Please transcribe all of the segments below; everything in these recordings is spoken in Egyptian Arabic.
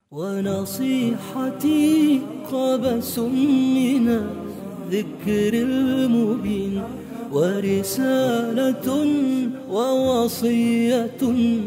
ونصيحتي قبس من الذكر المبين ورسالة ووصية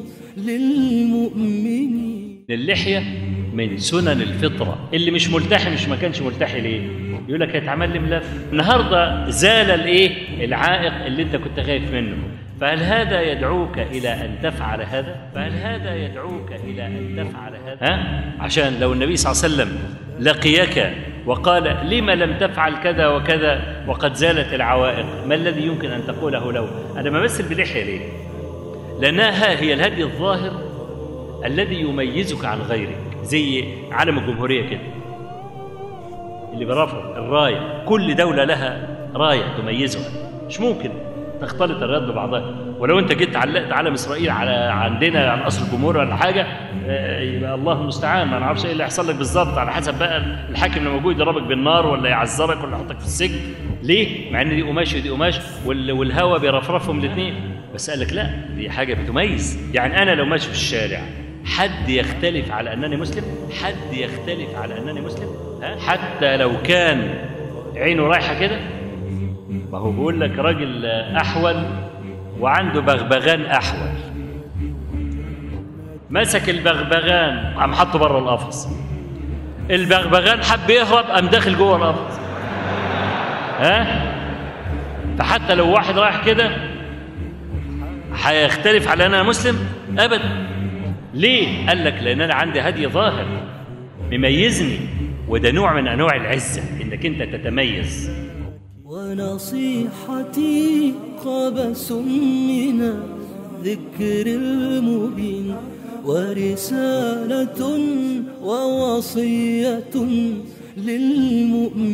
للمؤمنين اللحية من سنن الفطرة اللي مش ملتحي مش ما كانش ملتحي ليه يقول لك هيتعمل لي ملف النهارده زال الايه العائق اللي انت كنت خايف منه فهل هذا يدعوك الى ان تفعل هذا فهل هذا يدعوك الى ان تفعل هذا ها عشان لو النبي صلى الله عليه وسلم لقيك وقال لم لم تفعل كذا وكذا وقد زالت العوائق ما الذي يمكن ان تقوله له انا بمثل بلحيه ليه لانها هي الهدي الظاهر الذي يميزك عن غيرك زي علم الجمهوريه كده اللي برفض الرايه كل دوله لها رايه تميزها مش ممكن تختلط الرايات ببعضها ولو انت جيت علقت علم اسرائيل على عندنا على قصر الجمهور ولا حاجه آه، يبقى الله المستعان ما نعرفش ايه اللي هيحصل لك بالظبط على حسب بقى الحاكم اللي موجود يضربك بالنار ولا يعذرك ولا يحطك في السجن ليه؟ مع ان دي قماش ودي قماش وال- والهوا بيرفرفهم الاثنين بس قال لك لا دي حاجه بتميز يعني انا لو ماشي في الشارع حد يختلف على انني مسلم حد يختلف على انني مسلم ها؟ حتى لو كان عينه رايحه كده ما هو بيقول لك راجل احول وعنده بغبغان احول مسك البغبغان قام حطه بره القفص البغبغان حب يهرب قام داخل جوه القفص ها فحتى لو واحد رايح كده هيختلف على انا مسلم ابدا ليه قال لك لان انا عندي هدي ظاهر مميزني وده نوع من انواع العزه انك انت تتميز ونصيحتي قبس من الذكر المبين ورسالة ووصية للمؤمنين